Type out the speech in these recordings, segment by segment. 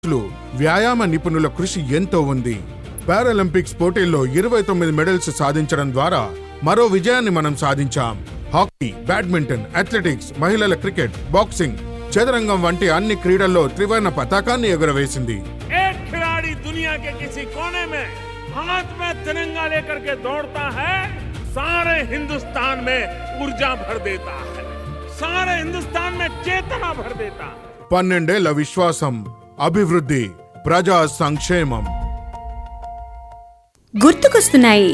లు వ్యాయామ నిపుణుల కృషి ఎంతో ఉంది పారాలింపిక్స్ పోటీల్లో ఇరవై తొమ్మిది మెడల్స్ సాధించడం ద్వారా మరో విజయాన్ని మనం సాధించాం హాకీ బ్యాడ్మింటన్ అథ్లెటిక్స్ మహిళల క్రికెట్ బాక్సింగ్ చదరంగం వంటి అన్ని క్రీడల్లో త్రివర్ణ పతాకాన్ని ఎగురవేసింది एक खिलाड़ी दुनिया के किसी कोने में हाथ में तिरंगा लेकर के दौड़ता है सारे हिंदुस्तान में ऊर्जा भर देता है सारे हिंदुस्तान में चेतना भर देता है పన్నెండేళ్ల విశ్వాసం అభివృద్ధి ప్రజా సంక్షేమం గుర్తుకొస్తున్నాయి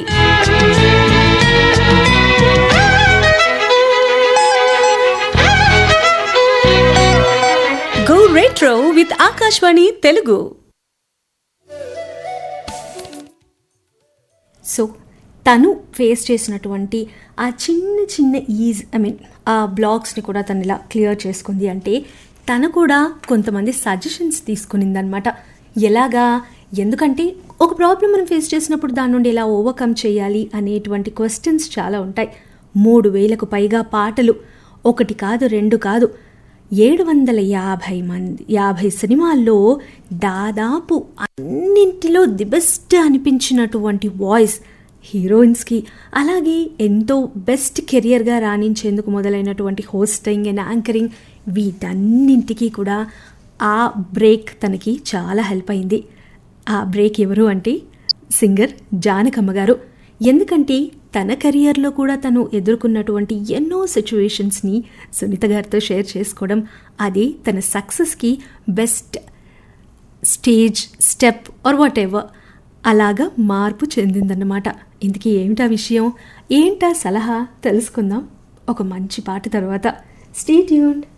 go retro with Akashvani Telugu so తను ఫేస్ చేసినటువంటి ఆ చిన్న చిన్న ఈజ్ ఐ మీన్ ఆ బ్లాగ్స్ని కూడా తను ఇలా క్లియర్ చేసుకుంది అంటే తను కూడా కొంతమంది సజెషన్స్ తీసుకునిందనమాట ఎలాగా ఎందుకంటే ఒక ప్రాబ్లం మనం ఫేస్ చేసినప్పుడు దాని నుండి ఎలా ఓవర్కమ్ చేయాలి అనేటువంటి క్వశ్చన్స్ చాలా ఉంటాయి మూడు వేలకు పైగా పాటలు ఒకటి కాదు రెండు కాదు ఏడు వందల యాభై మంది యాభై సినిమాల్లో దాదాపు అన్నింటిలో ది బెస్ట్ అనిపించినటువంటి వాయిస్ హీరోయిన్స్కి అలాగే ఎంతో బెస్ట్ కెరియర్గా రాణించేందుకు మొదలైనటువంటి హోస్టింగ్ అండ్ యాంకరింగ్ వీటన్నింటికీ కూడా ఆ బ్రేక్ తనకి చాలా హెల్ప్ అయింది ఆ బ్రేక్ ఎవరు అంటే సింగర్ జానకమ్మ గారు ఎందుకంటే తన కెరియర్లో కూడా తను ఎదుర్కొన్నటువంటి ఎన్నో సిచ్యువేషన్స్ని సునీత గారితో షేర్ చేసుకోవడం అది తన సక్సెస్కి best stage step or whatever అలాగా మార్పు చెందిందన్నమాట ఇందుకీ ఏమిటా విషయం ఏంటా సలహా తెలుసుకుందాం ఒక మంచి పాట తర్వాత స్టే ట్యూన్డ్